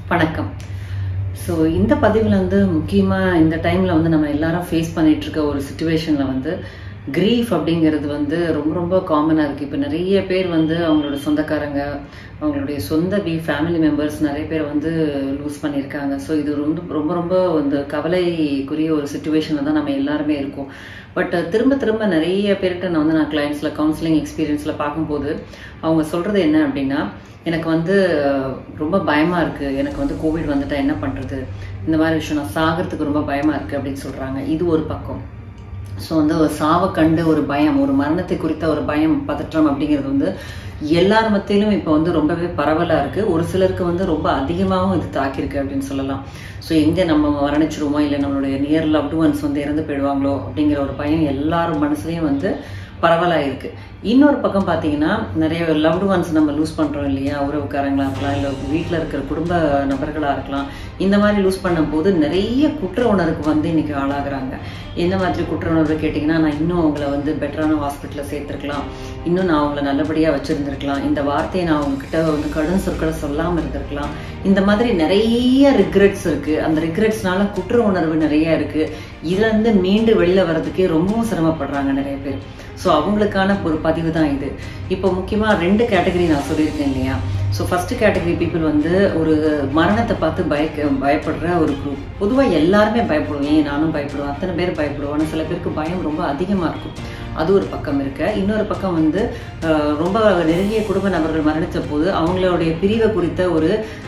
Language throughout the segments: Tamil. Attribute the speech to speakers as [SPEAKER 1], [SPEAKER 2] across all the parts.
[SPEAKER 1] வணக்கம் ஸோ இந்த பதிவில் வந்து முக்கியமாக இந்த டைமில் வந்து நம்ம எல்லாரும் ஃபேஸ் பண்ணிட்டு இருக்க ஒரு சுச்சுவேஷனில் வந்து கிரீஃப் அப்படிங்கிறது வந்து ரொம்ப ரொம்ப காமனாக இருக்குது இப்போ நிறைய பேர் வந்து அவங்களோட சொந்தக்காரங்க அவங்களுடைய சொந்த வீ ஃபேமிலி மெம்பர்ஸ் நிறைய பேர் வந்து லூஸ் பண்ணியிருக்காங்க ஸோ இது ரொம்ப ரொம்ப ரொம்ப வந்து கவலைக்குரிய ஒரு சுச்சுவேஷனில் தான் நம்ம எல்லாருமே இருக்கோம் பட் திரும்ப திரும்ப நிறைய பேர்கிட்ட நான் வந்து நான் கிளைண்ட்ஸில் கவுன்சிலிங் எக்ஸ்பீரியன்ஸில் பார்க்கும்போது அவங்க சொல்கிறது என்ன அப்படின்னா எனக்கு வந்து ரொம்ப பயமா இருக்கு எனக்கு வந்து கோவிட் வந்துட்டா என்ன பண்றது இந்த மாதிரி விஷயம் நான் சாகிறதுக்கு ரொம்ப பயமா இருக்கு அப்படின்னு சொல்றாங்க இது ஒரு பக்கம் ஸோ வந்து ஒரு சாவை கண்டு ஒரு பயம் ஒரு மரணத்தை குறித்த ஒரு பயம் பதற்றம் அப்படிங்கிறது வந்து எல்லார் மத்தியிலும் இப்போ வந்து ரொம்பவே பரவலா இருக்கு ஒரு சிலருக்கு வந்து ரொம்ப அதிகமாகவும் இது தாக்கியிருக்கு அப்படின்னு சொல்லலாம் ஸோ எங்கே நம்ம மரணிச்சிருவோமோ இல்லை நம்மளுடைய நியர் லவ்டு ஒன்ஸ் வந்து இறந்து போயிடுவாங்களோ அப்படிங்கிற ஒரு பயம் எல்லாரும் மனசுலையும் வந்து பரவலாக இருக்கு இன்னொரு பக்கம் பார்த்தீங்கன்னா நிறைய லவ்டு ஒன்ஸ் நம்ம லூஸ் பண்ணுறோம் இல்லையா உறவுக்காரங்களா இருக்கலாம் இல்லை வீட்டில் இருக்கிற குடும்ப நபர்களாக இருக்கலாம் இந்த மாதிரி லூஸ் பண்ணும்போது நிறைய குற்ற உணர்வுக்கு வந்து இன்னைக்கு ஆளாகிறாங்க என்ன மாதிரி குற்ற உணர்வு கேட்டிங்கன்னா நான் இன்னும் அவங்கள வந்து பெட்டரான ஹாஸ்பிட்டலில் சேர்த்துருக்கலாம் இன்னும் நான் அவங்கள நல்லபடியாக வச்சுருந்துருக்கலாம் இந்த வார்த்தையை நான் அவங்ககிட்ட வந்து கடும் சொற்களை சொல்லாமல் இருந்திருக்கலாம் இந்த மாதிரி நிறைய ரிக்ரெட்ஸ் இருக்குது அந்த ரிக்ரெட்ஸ்னால குற்ற உணர்வு நிறைய இருக்குது இதுலேருந்து மீண்டு வெளியில் வர்றதுக்கே ரொம்பவும் சிரமப்படுறாங்க நிறைய பேர் ஸோ அவங்களுக்கான ஒரு பதிவு தான் இது இப்போ முக்கியமாக ரெண்டு கேட்டகரி நான் சொல்லியிருக்கேன் இல்லையா ஸோ ஃபர்ஸ்ட் கேட்டகரி பீப்புள் வந்து ஒரு மரணத்தை பார்த்து பயக்க பயப்படுற ஒரு குரூப் பொதுவாக எல்லாருமே பயப்படுவோம் ஏன் நானும் பயப்படுவேன் அத்தனை பேர் பயப்படுவோம் ஆனால் சில பேருக்கு பயம் ரொம்ப அதிகமாக இருக்கும் அது ஒரு பக்கம் இருக்க இன்னொரு பக்கம் வந்து ரொம்ப நெருங்கிய குடும்ப நபர்கள் மரணித்த போது அவங்களுடைய பிரிவை குறித்த ஒரு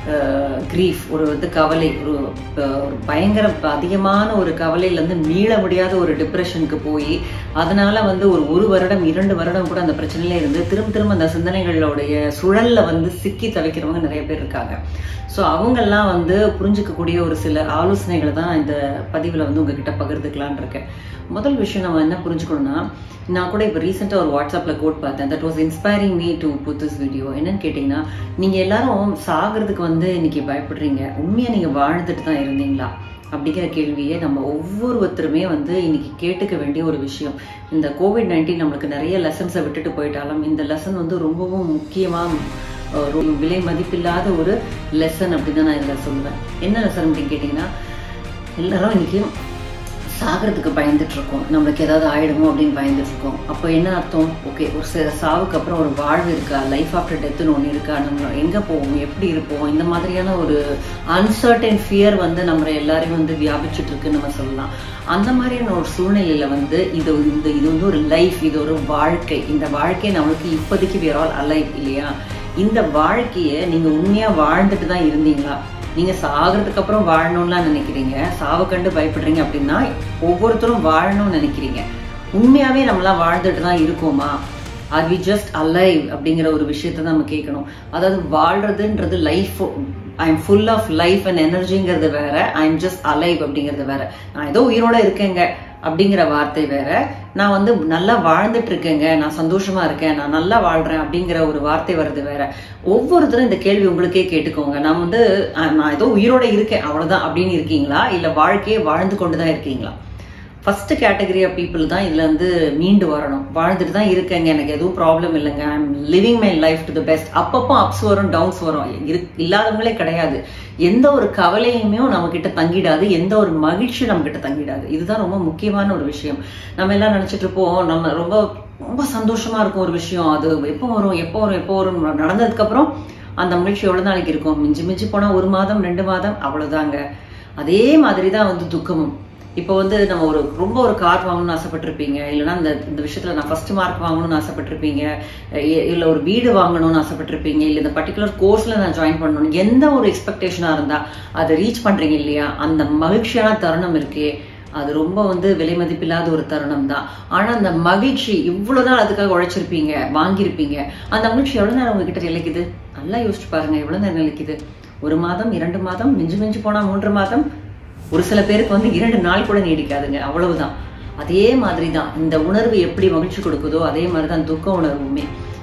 [SPEAKER 1] கிரீஃப் ஒரு வந்து கவலை ஒரு ஒரு பயங்கர அதிகமான ஒரு கவலையிலேருந்து மீள முடியாத ஒரு டிப்ரெஷனுக்கு போய் அதனால வந்து ஒரு ஒரு வருடம் இரண்டு வருடம் கூட அந்த பிரச்சனையில இருந்து திரும்ப திரும்ப அந்த சிந்தனைகளுடைய சுழல்ல வந்து சிக்கி தவிக்கிறவங்க நிறைய பேர் இருக்காங்க ஸோ அவங்கெல்லாம் வந்து புரிஞ்சுக்கக்கூடிய ஒரு சில ஆலோசனைகளை தான் இந்த பதிவில் வந்து உங்ககிட்ட பகிர்ந்துக்கலான் இருக்கேன் முதல் விஷயம் நம்ம என்ன புரிஞ்சுக்கணும்னா நான் கூட இப்போ ரீசெண்டாக ஒரு வாட்ஸ்அப்பில் கோட் பார்த்தேன் that was inspiring me to put this video என்னன்னு கேட்டிங்கன்னா நீங்கள் எல்லாரும் சாகிறதுக்கு வந்து இன்னைக்கு பயப்படுறீங்க உண்மையாக நீங்கள் வாழ்ந்துட்டு தான் இருந்தீங்களா அப்படிங்கிற கேள்வியை நம்ம ஒவ்வொருத்தருமே வந்து இன்னைக்கு கேட்டுக்க வேண்டிய ஒரு விஷயம் இந்த கோவிட் நைன்டீன் நம்மளுக்கு நிறைய லெசன்ஸை விட்டுட்டு போயிட்டாலும் இந்த லெசன் வந்து ரொம்பவும் முக்கியமாக ஒரு விலை மதிப்பில்லாத ஒரு லெசன் அப்படின்னு தான் நான் இதில் சொல்லுவேன் என்ன லெசன் அப்படின்னு கேட்டிங்கன்னா எல்லாரும் இன்னைக்கு சாகிறதுக்கு பயந்துட்டு இருக்கோம் நம்மளுக்கு ஏதாவது ஆயிடுமோ அப்படின்னு பயந்துட்டு இருக்கோம் அப்போ என்ன அர்த்தம் ஓகே ஒரு சில சாவுக்கு அப்புறம் ஒரு வாழ்வு இருக்கா லைஃப் ஆஃப்டர் டெத்துன்னு ஒன்று இருக்கா நம்ம எங்கே போவோம் எப்படி இருப்போம் இந்த மாதிரியான ஒரு அன்சர்டன் ஃபியர் வந்து நம்ம எல்லாரையும் வந்து வியாபிச்சுட்டு இருக்குன்னு நம்ம சொல்லலாம் அந்த மாதிரியான ஒரு சூழ்நிலையில வந்து இது இந்த இது வந்து ஒரு லைஃப் இது ஒரு வாழ்க்கை இந்த வாழ்க்கை நம்மளுக்கு இப்போதைக்கு வேற ஆல் அலைவ் இல்லையா இந்த வாழ்க்கையை நீங்க உண்மையா வாழ்ந்துட்டு தான் இருந்தீங்களா நீங்க சாகிறதுக்கு அப்புறம் வாழணும்லாம் நினைக்கிறீங்க சாவை கண்டு பயப்படுறீங்க அப்படின்னா ஒவ்வொருத்தரும் வாழணும்னு நினைக்கிறீங்க உண்மையாவே நம்மளாம் வாழ்ந்துட்டு தான் இருக்கோமா ஆர் வி ஜஸ்ட் அலைவ் அப்படிங்கிற ஒரு விஷயத்த நம்ம கேட்கணும் அதாவது வாழ்றதுன்றது life I am full of life and எனர்ஜிங்கிறது வேற ஐ எம் ஜஸ்ட் அலைவ் அப்படிங்கிறது வேற நான் ஏதோ உயிரோட இருக்கேங்க அப்படிங்கிற வார்த்தை வேற நான் வந்து நல்லா வாழ்ந்துட்டு இருக்கேங்க நான் சந்தோஷமா இருக்கேன் நான் நல்லா வாழ்றேன் அப்படிங்கிற ஒரு வார்த்தை வருது வேற ஒவ்வொருத்தரும் இந்த கேள்வி உங்களுக்கே கேட்டுக்கோங்க நான் வந்து நான் ஏதோ உயிரோட இருக்கேன் அவ்வளவுதான் அப்படின்னு இருக்கீங்களா இல்ல வாழ்க்கையை வாழ்ந்து கொண்டுதான் இருக்கீங்களா ஃபர்ஸ்ட் கேட்டகரி ஆஃப் பீப்புள் தான் இதுல இருந்து மீண்டு வரணும் வாழ்ந்துட்டு தான் இருக்கேங்க எனக்கு எதுவும் ப்ராப்ளம் இல்லைங்க I am living my life to the best அப்பப்போ அப்ஸ் வரும் டவுன்ஸ் வரும் இல்லாதவங்களே கிடையாது எந்த ஒரு கவலையுமே நம்ம கிட்ட தங்கிடாது எந்த ஒரு மகிழ்ச்சியும் நம்ம கிட்ட தங்கிடாது இதுதான் ரொம்ப முக்கியமான ஒரு விஷயம் நம்ம எல்லாம் நினைச்சிட்டு இருப்போம் நம்ம ரொம்ப ரொம்ப சந்தோஷமா இருக்கும் ஒரு விஷயம் அது எப்போ வரும் எப்போ வரும் எப்போ வரும் நடந்ததுக்கு அப்புறம் அந்த மகிழ்ச்சி எவ்வளவு நாளைக்கு இருக்கும் மிஞ்சி மிஞ்சி போனா ஒரு மாதம் ரெண்டு மாதம் அவ்வளவுதாங்க அதே மாதிரி தான் வந்து துக்கமும் இப்போ வந்து நம்ம ஒரு ரொம்ப ஒரு கார் வாங்கணும்னு ஆசைப்பட்டிருப்பீங்க இல்லைன்னா இந்த இந்த விஷயத்துல நான் ஃபர்ஸ்ட் மார்க் வாங்கணும்னு ஆசைப்பட்டிருப்பீங்க இல்லை ஒரு வீடு வாங்கணும்னு ஆசைப்பட்டிருப்பீங்க இல்லை இந்த பர்டிகுலர் கோர்ஸ்ல நான் ஜாயின் பண்ணணும் எந்த ஒரு எக்ஸ்பெக்டேஷனா இருந்தா அதை ரீச் பண்றீங்க இல்லையா அந்த மகிழ்ச்சியான தருணம் இருக்கே அது ரொம்ப வந்து விலை மதிப்பில்லாத ஒரு தருணம் தான் ஆனா அந்த மகிழ்ச்சி இவ்வளவு நாள் அதுக்காக உழைச்சிருப்பீங்க வாங்கியிருப்பீங்க அந்த மகிழ்ச்சி எவ்வளவு நேரம் உங்ககிட்ட நிலைக்குது நல்லா யோசிச்சு பாருங்க எவ்வளவு நேரம் நிலைக்குது ஒரு மாதம் இரண்டு மாதம் மிஞ்சு மிஞ்சு போனா மூன்று மாதம் ஒரு சில பேருக்கு வந்து இரண்டு நாள் கூட நீடிக்காதுங்க அவ்வளவுதான் அதே மாதிரி தான் இந்த உணர்வு எப்படி மகிழ்ச்சி கொடுக்குதோ அதே மாதிரி தான் துக்க உணர்வுமே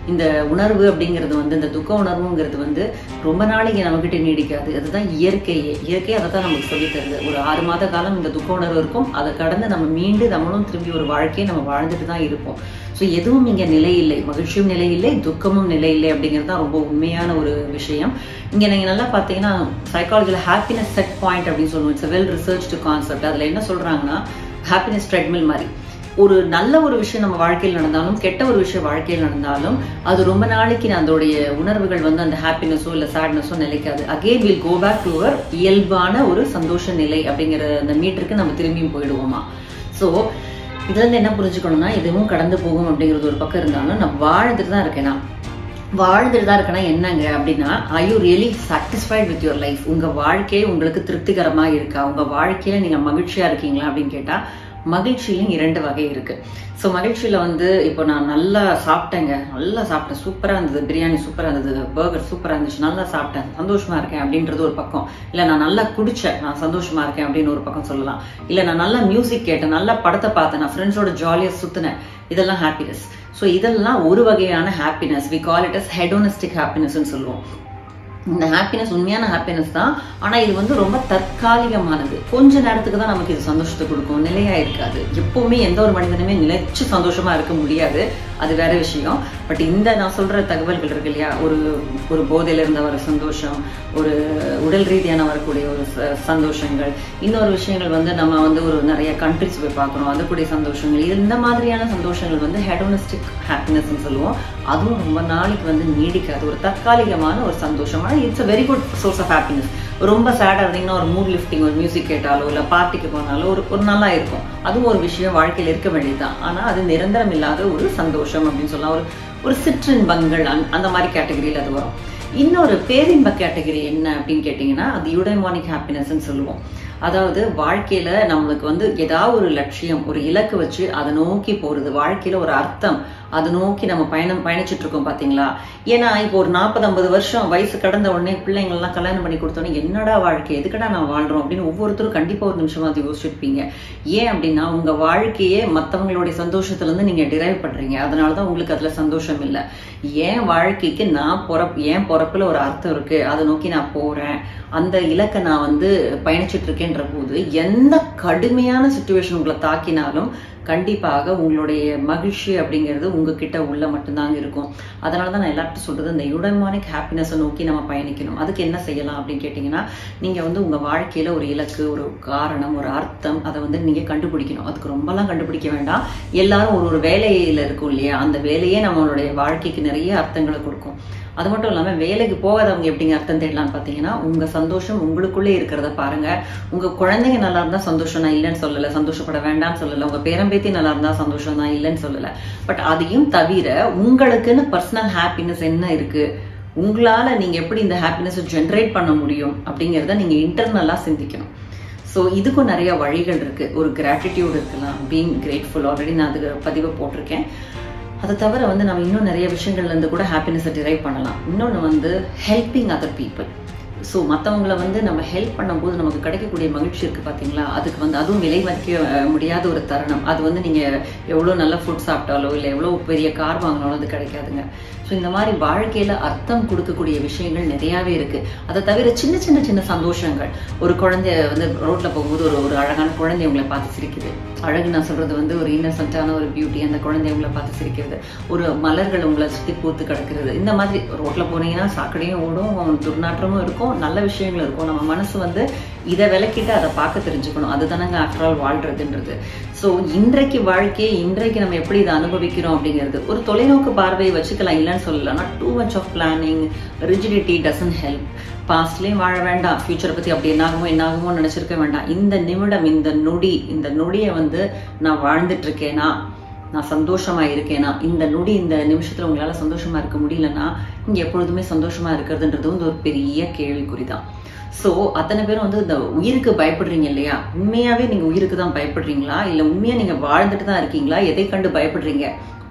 [SPEAKER 1] இந்த உணர்வு அப்படிங்கிறது வந்து இந்த துக்க உணர்வுங்கிறது வந்து ரொம்ப நாளைக்கு நம்மகிட்ட நீடிக்காது அதுதான் இயற்கையே இயற்கை அதை தான் நமக்கு சொல்லித் தருது ஒரு ஆறு மாத காலம் இந்த துக்க உணர்வு இருக்கும் அதை கடந்து நம்ம மீண்டு நம்மளும் திரும்பி ஒரு வாழ்க்கையை நம்ம வாழ்ந்துட்டு தான் இருப்போம் ஸோ எதுவும் இங்கே நிலை இல்லை மகிழ்ச்சியும் நிலை இல்லை துக்கமும் நிலை இல்லை அப்படிங்கிறது தான் ரொம்ப உண்மையான ஒரு விஷயம் இங்கே நீங்கள் நல்லா பார்த்தீங்கன்னா சைக்காலஜியில் ஹாப்பினஸ் செட் பாயிண்ட் அப்படின்னு சொல்லுவோம் இட்ஸ் வெல் ரிசர்ச்டு கான்செப்ட் அதில் என்ன சொல்கிறாங்கன்னா ஹாப்பினஸ் ட்ரெட்மில் மாதிரி ஒரு நல்ல ஒரு விஷயம் நம்ம வாழ்க்கையில் நடந்தாலும் கெட்ட ஒரு விஷயம் வாழ்க்கையில் நடந்தாலும் அது ரொம்ப நாளைக்கு அதோடைய உணர்வுகள் வந்து அந்த ஹாப்பினஸோ இல்லை சேட்னஸோ நிலைக்காது again will go back to our இயல்பான ஒரு சந்தோஷ நிலை அப்படிங்கிற அந்த மீட்டருக்கு நம்ம திரும்பியும் போயிடுவோமா ஸோ இதுல இருந்து என்ன புரிஞ்சுக்கணும்னா இதுவும் கடந்து போகும் அப்படிங்கிறது ஒரு பக்கம் இருந்தாலும் நான் வாழ்ந்துட்டு தான் இருக்கேனா வாழ்ந்துட்டு தான் இருக்கேன்னா என்னங்க அப்படின்னா I you really satisfied with your life உங்க வாழ்க்கையே உங்களுக்கு திருப்திகரமா இருக்கா உங்க வாழ்க்கையில நீங்க மகிழ்ச்சியா இருக்கீங்களா அப்படின்னு கேட்டா மகிழ்ச்சியிலும் இரண்டு வகை இருக்கு ஸோ மகிழ்ச்சியில வந்து இப்போ நான் நல்லா சாப்பிட்டேங்க நல்லா சாப்பிட்டேன் சூப்பரா இருந்தது பிரியாணி சூப்பரா இருந்தது பர்கர் சூப்பரா இருந்துச்சு நல்லா சாப்பிட்டேன் சந்தோஷமா இருக்கேன் அப்படின்றது ஒரு பக்கம் இல்ல நான் நல்லா குடிச்சேன் நான் சந்தோஷமா இருக்கேன் அப்படின்னு ஒரு பக்கம் சொல்லலாம் இல்ல நான் நல்லா மியூசிக் கேட்டேன் நல்லா படத்தை பார்த்தேன் நான் ஃப்ரெண்ட்ஸோட ஜாலியா சுத்தினேன் இதெல்லாம் ஹாப்பினஸ் ஸோ இதெல்லாம் ஒரு வகையான happiness we call it as hedonistic ஹாப்பினஸ்ன்னு சொல்லுவோம் இந்த ஹாப்பினஸ் உண்மையான ஹாப்பினஸ் தான் ஆனா இது வந்து ரொம்ப தற்காலிகமானது கொஞ்ச நேரத்துக்கு தான் நமக்கு இது சந்தோஷத்தை கொடுக்கும் நிலையா இருக்காது எப்பவுமே எந்த ஒரு மனிதனுமே நிலைச்சு சந்தோஷமா இருக்க முடியாது அது வேற விஷயம் பட் இந்த நான் சொல்ற தகவல்கள் இருக்கு இல்லையா ஒரு ஒரு போதையில இருந்த வர சந்தோஷம் ஒரு உடல் ரீதியான வரக்கூடிய ஒரு ச- சந்தோஷங்கள் இன்னொரு விஷயங்கள் வந்து நம்ம வந்து ஒரு நிறைய கண்ட்ரிஸ் போய் பார்க்குறோம் அதுக்கூடிய சந்தோஷங்கள் இது இந்த மாதிரியான சந்தோஷங்கள் வந்து ஹெடோனிஸ்டிக் ஹாப்பினஸ்ன்னு சொல்லுவோம் அதுவும் ரொம்ப நாளைக்கு வந்து நீடிக்காது ஒரு தற்காலிகமான ஒரு சந்தோஷம் ஆனால் it's a very good source of happiness ரொம்ப சேடாக இருந்தீங்கன்னா ஒரு மூட் லிஃப்டிங் ஒரு மியூசிக் கேட்டாலோ இல்லை பார்ட்டிக்கு போனாலோ ஒரு ஒரு நல்லா இருக்கும் அதுவும் ஒரு விஷயம் வாழ்க்கையில் இருக்க வேண்டியதுதான் ஆனால் அது நிரந்தரம் இல்லாத ஒரு சந்தோஷம் அப்படின்னு சொல்லலாம் ஒரு ஒரு சிற்றின்பங்கள் அந்- அந்த மாதிரி கேட்டகரியில் அது வரும் இன்னொரு பேரின்ப கேட்டகரி என்ன அப்படின்னு கேட்டிங்கன்னா அது யுடைமானிக் ஹாப்பினஸ்ன்னு சொல்லுவோம் அதாவது வாழ்க்கையில நம்மளுக்கு வந்து ஏதாவது ஒரு லட்சியம் ஒரு இலக்கு வச்சு அதை நோக்கி போறது வாழ்க்கையில ஒரு அர்த்தம் அதை நோக்கி நம்ம பயணம் பயணிச்சுட்டு இருக்கோம் பாத்தீங்களா ஏன்னா இப்போ ஒரு நாற்பது ஐம்பது வருஷம் வயசு கடந்த உடனே பிள்ளைங்க எல்லாம் கல்யாணம் பண்ணி கொடுத்தோன்னே என்னடா வாழ்க்கை எதுக்கடா நான் வாழ்றோம் அப்படின்னு ஒவ்வொருத்தரும் கண்டிப்பா ஒரு நிமிஷமா அது யோசிச்சிருப்பீங்க ஏன் அப்படின்னா உங்க வாழ்க்கையே மத்தவங்களுடைய சந்தோஷத்துல இருந்து நீங்க டிரைவ் பண்றீங்க அதனாலதான் உங்களுக்கு அதுல சந்தோஷம் இல்லை ஏன் வாழ்க்கைக்கு நான் பொறப் ஏன் பொறப்புல ஒரு அர்த்தம் இருக்கு அதை நோக்கி நான் போறேன் அந்த இலக்கை நான் வந்து பயணிச்சுட்டு இருக்கேன்ற போது எந்த கடுமையான சுச்சுவேஷன் உங்களை தாக்கினாலும் கண்டிப்பாக உங்களுடைய மகிழ்ச்சி அப்படிங்கிறது உங்ககிட்ட உள்ள மட்டும்தாங்க இருக்கும் அதனால தான் நான் எல்லார்ட்டும் சொல்றது இந்த யுடமானிக் ஹாப்பினஸை நோக்கி நம்ம பயணிக்கணும் அதுக்கு என்ன செய்யலாம் அப்படின்னு கேட்டிங்கன்னா நீங்க வந்து உங்க வாழ்க்கையில ஒரு இலக்கு ஒரு காரணம் ஒரு அர்த்தம் அதை வந்து நீங்க கண்டுபிடிக்கணும் அதுக்கு ரொம்பலாம் கண்டுபிடிக்க வேண்டாம் எல்லாரும் ஒரு ஒரு வேலையில இருக்கும் இல்லையா அந்த வேலையே நம்மளுடைய வாழ்க்கைக்கு நிறைய அர்த்தங்களை கொடுக்கும் அது மட்டும் இல்லாம வேலைக்கு போகாதவங்க எப்படிங்க அர்த்தம் தேடலாம்னு பாத்தீங்கன்னா உங்க சந்தோஷம் உங்களுக்குள்ளே இருக்கிறத பாருங்க உங்க குழந்தைங்க நல்லா இருந்தா சந்தோஷம் நான் இல்லைன்னு சொல்லல சந்தோஷப்பட வேண்டாம்னு சொல்லல உங்க பேரம்பேத்தி நல்லா இருந்தா சந்தோஷம் தான் இல்லைன்னு சொல்லல பட் அதையும் தவிர உங்களுக்குன்னு பர்சனல் ஹாப்பினஸ் என்ன இருக்கு உங்களால நீங்க எப்படி இந்த ஹாப்பினஸ் ஜென்ரேட் பண்ண முடியும் அப்படிங்கறத நீங்க இன்டர்னலா சிந்திக்கணும் ஸோ இதுக்கும் நிறைய வழிகள் இருக்கு ஒரு கிராட்டிடியூட் இருக்கலாம் பீங் கிரேட்ஃபுல் ஆல்ரெடி நான் அதுக்கு பதிவை போட்டிருக்கேன் அதை தவிர வந்து நம்ம இன்னும் நிறைய விஷயங்கள்ல இருந்து கூட ஹாப்பினஸை டிரைவ் பண்ணலாம் இன்னொன்று வந்து ஹெல்பிங் அதர் பீப்புள் ஸோ மற்றவங்கள வந்து நம்ம ஹெல்ப் பண்ணும்போது நமக்கு கிடைக்கக்கூடிய மகிழ்ச்சி இருக்குது பார்த்தீங்களா அதுக்கு வந்து அதுவும் விலை மதிக்க அஹ், முடியாத ஒரு தருணம் அது வந்து நீங்கள் எவ்வளோ நல்ல ஃபுட் சாப்பிட்டாலோ இல்லை எவ்வளோ பெரிய கார் வாங்கினாலும் அது கிடைக்காதுங்க ஸோ இந்த மாதிரி வாழ்க்கையில அர்த்தம் கொடுக்கக்கூடிய விஷயங்கள் நிறையாவே இருக்கு அதை தவிர சின்ன சின்ன சின்ன சந்தோஷங்கள் ஒரு குழந்தைய வந்து ரோட்ல போகும்போது ஒரு ஒரு அழகான குழந்தை உங்களை பார்த்து சிரிக்குது அழகு நான் சொல்றது வந்து ஒரு இன்னசென்ட்டான ஒரு பியூட்டி அந்த குழந்தை உங்களை பார்த்து சிரிக்கிறது ஒரு மலர்கள் உங்களை சுத்தி பூத்து கிடக்கிறது இந்த மாதிரி ரோட்ல போனீங்கன்னா சாக்கடையும் ஓடும் துர்நாற்றமும் இருக்கும் நல்ல விஷயங்களும் இருக்கும் நம்ம மனசு வந்து இதை விளக்கிட்டு அதை பார்க்க தெரிஞ்சுக்கணும் அதுதானங்க ஆஃப்டர் ஆல் வாழ்றதுன்றது ஸோ இன்றைக்கு வாழ்க்கையை இன்றைக்கு நம்ம எப்படி இதை அனுபவிக்கிறோம் அப்படிங்கிறது ஒரு தொலைநோக்கு பார்வையை வச்சுக்கலாம் இல்லைன்னு சொல்லலாம் ஆனால் too much of planning rigidity doesn't help பாஸ்ட்லேயும் வாழ வேண்டாம் ஃபியூச்சரை பற்றி அப்படி என்னாகுமோ என்னாகுமோ நினச்சிருக்க வேண்டாம் இந்த நிமிடம் இந்த நொடி இந்த நொடியை வந்து நான் வாழ்ந்துட்டு இருக்கேனா நான் சந்தோஷமா இருக்கேனா இந்த நொடி இந்த நிமிஷத்துல உங்களால சந்தோஷமா இருக்க முடியலன்னா நீங்க எப்பொழுதுமே சந்தோஷமா இருக்கிறதுன்றது வந்து ஒரு பெரிய கேள்விக்குறி தான் ஸோ அத்தனை பேரும் வந்து இந்த உயிருக்கு பயப்படுறீங்க இல்லையா உண்மையாவே நீங்க உயிருக்கு தான் பயப்படுறீங்களா இல்ல உண்மையா நீங்க வாழ்ந்துட்டு தான் இருக்கீங்களா எதை கண்டு பயப்படுறீங்க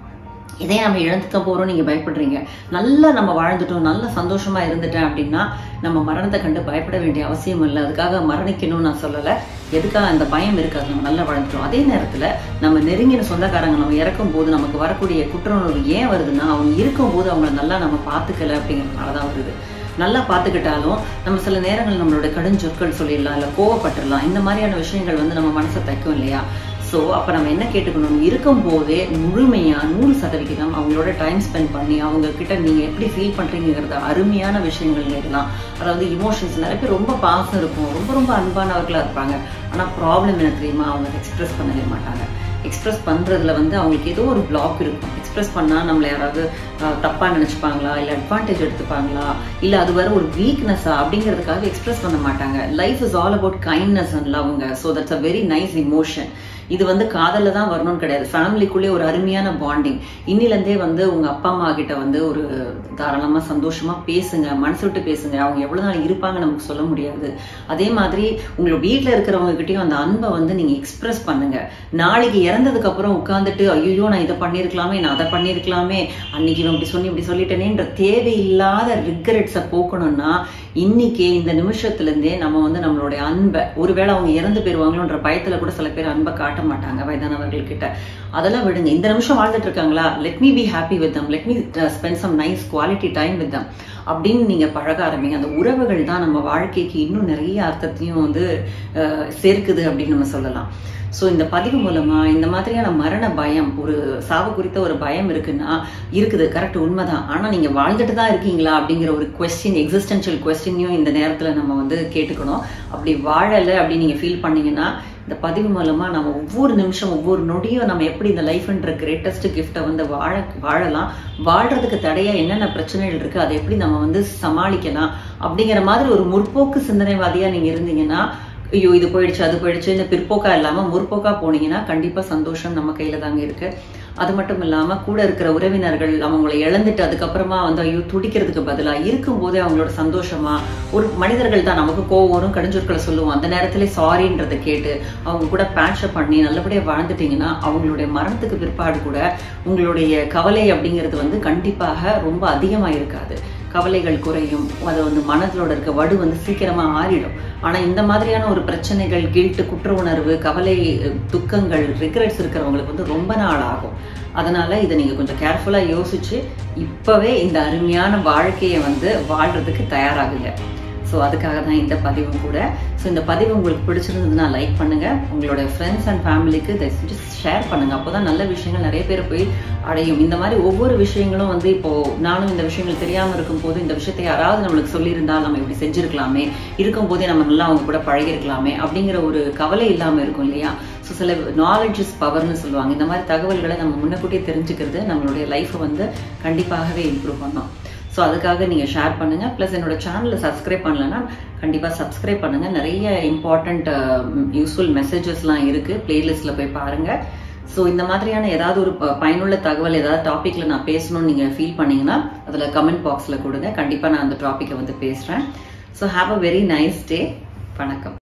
[SPEAKER 1] இதே நம்ம இழந்துக்க போறோம் நீங்க பயப்படுறீங்க நல்லா நம்ம வாழ்ந்துட்டோம் நல்ல சந்தோஷமா இருந்துட்டேன் அப்படின்னா நம்ம மரணத்தை கண்டு பயப்பட வேண்டிய அவசியம் இல்லை அதுக்காக மரணிக்கணும்னு நான் சொல்லல எதுக்காக அந்த பயம் இருக்காது நம்ம நல்லா வாழ்ந்துட்டோம் அதே நேரத்துல நம்ம நெருங்கின சொந்தக்காரங்க நம்ம இறக்கும் போது நமக்கு வரக்கூடிய குற்றவுணர்வு ஏன் வருதுன்னா அவங்க இருக்கும் போது அவங்கள நல்லா நம்ம பார்த்துக்கல அப்படிங்கிறதுனாலதான் வருது நல்லா பார்த்துக்கிட்டாலும் நம்ம சில நேரங்கள் நம்மளோட கடுஞ்சொற்கள் சொல்லிடலாம் இல்லை கோவப்பட்டுடலாம் இந்த மாதிரியான விஷயங்கள் வந்து நம்ம மனசை தைக்கும் இல்லையா ஸோ அப்போ நம்ம என்ன கேட்டுக்கணும் இருக்கும் போதே முழுமையாக நூறு சதவிகிதம் அவங்களோட டைம் ஸ்பெண்ட் பண்ணி அவங்க கிட்ட நீங்கள் எப்படி ஃபீல் பண்ணுறீங்கிறத அருமையான விஷயங்கள் இதெல்லாம் அதாவது இமோஷன்ஸ் நிறைய பேர் ரொம்ப பாசம் இருக்கும் ரொம்ப ரொம்ப அன்பானவர்களாக இருப்பாங்க ஆனால் ப்ராப்ளம் என்ன தெரியுமா அவங்க எக்ஸ்பிரஸ் பண்ணவே மாட்டாங்க எக்ஸ்பிரஸ் பண்ணுறதுல வந்து அவங்களுக்கு ஏதோ ஒரு பிளாக் இருக்கும் எக்ஸ்பிரஸ் பண்ணால் நம்மளை யாராவது தப்பாக நினச்சிப்பாங்களா இல்லை அட்வான்டேஜ் எடுத்துப்பாங்களா இல்லை அது வர ஒரு வீக்னஸா அப்படிங்கிறதுக்காக எக்ஸ்பிரஸ் பண்ண மாட்டாங்க life is all about kindness and லவ்ங்க so that's a very nice emotion இது வந்து காதல தான் வரணும்னு கிடையாது ஃபேமிலிக்குள்ளே ஒரு அருமையான பாண்டிங் இன்னிலேருந்தே வந்து உங்க அப்பா அம்மா கிட்ட வந்து ஒரு தாராளமா சந்தோஷமா பேசுங்க மனசு விட்டு பேசுங்க அவங்க எவ்வளவு நாள் இருப்பாங்க நமக்கு சொல்ல முடியாது அதே மாதிரி உங்களோட வீட்டில் இருக்கிறவங்க கிட்டயும் அந்த அன்பை வந்து நீங்க எக்ஸ்பிரஸ் பண்ணுங்க நாளைக்கு இறந்ததுக்கு அப்புறம் உட்காந்துட்டு ஐயோ நான் இதை பண்ணியிருக்கலாமே நான் அதை பண்ணியிருக்கலாமே அன்னைக்கு இவன் இப்படி சொல்லி இப்படி சொல்லிட்டேனேன்ற தேவையில்லாத ரிக்ரெட்ஸை போக்கணும்னா இன்னைக்கு இந்த நிமிஷத்துல இருந்தே நம்ம வந்து நம்மளுடைய அன்பை ஒருவேளை அவங்க இறந்து போயிருவாங்களோன்ற பயத்துல கூட சில பேர் அன்பை காட்ட மாட்டாங்க வயதானவர்கள் கிட்ட அதெல்லாம் விடுங்க இந்த நிமிஷம் வாழ்ந்துட்டு இருக்காங்களா let me be happy with them let me spend some nice quality time with them அப்படின்னு நீங்க பழக ஆரம்பிங்க அந்த உறவுகள் தான் நம்ம வாழ்க்கைக்கு இன்னும் நிறைய அர்த்தத்தையும் வந்து சேர்க்குது அப்படின்னு நம்ம சொல்லலாம் ஸோ இந்த பதிவு மூலமா இந்த மாதிரியான மரண பயம் ஒரு சாவு குறித்த ஒரு பயம் இருக்குன்னா இருக்குது கரெக்ட் உண்மைதான் ஆனா நீங்க வாழ்ந்துட்டு தான் இருக்கீங்களா அப்படிங்கிற ஒரு கொஸ்டின் எக்ஸிஸ்டன்ஷியல் கொஸ்டினையும் இந்த நேரத்துல நம்ம வந்து கேட்டுக்கணும் அப்படி வாழலை அப்படின்னு நீங்க ஃபீல் பண்ணீங்கன்னா இந்த பதிவு மூலமா நம்ம ஒவ்வொரு நிமிஷம் ஒவ்வொரு நொடியும் நம்ம எப்படி இந்த லைஃப்ன்ற கிரேட்டஸ்ட் கிஃப்டை வந்து வாழ வாழலாம் வாழ்றதுக்கு தடையா என்னென்ன பிரச்சனைகள் இருக்கு அதை எப்படி நம்ம வந்து சமாளிக்கலாம் அப்படிங்கிற மாதிரி ஒரு முற்போக்கு சிந்தனைவாதியா நீங்க இருந்தீங்கன்னா ஐயோ இது போயிடுச்சு அது போயிடுச்சு இந்த பிற்போக்கா இல்லாம முற்போக்கா போனீங்கன்னா கண்டிப்பா சந்தோஷம் நம்ம கையில தாங்க இருக்கு அது மட்டும் இல்லாம கூட இருக்கிற உறவினர்கள் அவங்களை இழந்துட்டு அதுக்கப்புறமா வந்து ஐயோ துடிக்கிறதுக்கு பதிலா இருக்கும் போதே அவங்களோட சந்தோஷமா ஒரு மனிதர்கள் தான் நமக்கு கோவம் வரும் கடிஞ்சொற்களை சொல்லுவோம் அந்த நேரத்துல சாரின்றதை கேட்டு அவங்க கூட பேட்சப் பண்ணி நல்லபடியா வாழ்ந்துட்டீங்கன்னா அவங்களுடைய மரணத்துக்கு பிற்பாடு கூட உங்களுடைய கவலை அப்படிங்கிறது வந்து கண்டிப்பாக ரொம்ப அதிகமா இருக்காது கவலைகள் குறையும் அது வந்து மனதிலோட இருக்க வடு வந்து சீக்கிரமா ஆறிடும் ஆனா இந்த மாதிரியான ஒரு பிரச்சனைகள் கில்ட்டு குற்ற உணர்வு கவலை துக்கங்கள் ரிக்ரெட்ஸ் இருக்கிறவங்களுக்கு வந்து ரொம்ப நாள் ஆகும் அதனால இதை நீங்க கொஞ்சம் கேர்ஃபுல்லா யோசிச்சு இப்பவே இந்த அருமையான வாழ்க்கையை வந்து வாழ்றதுக்கு தயாராகுங்க ஸோ அதுக்காக தான் இந்த பதிவும் கூட ஸோ இந்த பதிவு உங்களுக்கு பிடிச்சிருந்ததுன்னா லைக் பண்ணுங்க உங்களோட ஃப்ரெண்ட்ஸ் அண்ட் ஃபேமிலிக்கு இதை ஷேர் பண்ணுங்க அப்போதான் நல்ல விஷயங்கள் நிறைய பேர் போய் அடையும் இந்த மாதிரி ஒவ்வொரு விஷயங்களும் வந்து இப்போ நானும் இந்த விஷயங்கள் தெரியாம இருக்கும் போது இந்த விஷயத்தை யாராவது நம்மளுக்கு சொல்லியிருந்தா நம்ம இப்படி செஞ்சிருக்கலாமே இருக்கும் போதே நம்ம நல்லா அவங்க கூட பழகிருக்கலாமே அப்படிங்கிற ஒரு கவலை இல்லாம இருக்கும் இல்லையா ஸோ சில நாலேஜ் இஸ் பவர்னு சொல்லுவாங்க இந்த மாதிரி தகவல்களை நம்ம முன்னக்கூட்டியே தெரிஞ்சுக்கிறது நம்மளுடைய லைஃப்பை வந்து கண்டிப்பாகவே இம்ப்ரூவ் பண்ணோம் ஸோ அதுக்காக நீங்கள் ஷேர் பண்ணுங்க ப்ளஸ் என்னோட சேனலில் சப்ஸ்கிரைப் பண்ணலன்னா கண்டிப்பாக சப்ஸ்கிரைப் பண்ணுங்க நிறைய இம்பார்ட்டண்ட் யூஸ்ஃபுல் மெசேஜஸ்லாம் இருக்கு பிளேலிஸ்ட்ல போய் பாருங்க ஸோ இந்த மாதிரியான ஏதாவது ஒரு பயனுள்ள தகவல் ஏதாவது டாப்பிக்ல நான் பேசணும்னு நீங்க ஃபீல் பண்ணீங்கன்னா அதுல கமெண்ட் பாக்ஸ்ல கொடுங்க கண்டிப்பா நான் அந்த டாப்பிக்கை வந்து பேசுறேன் so have a very nice day வணக்கம்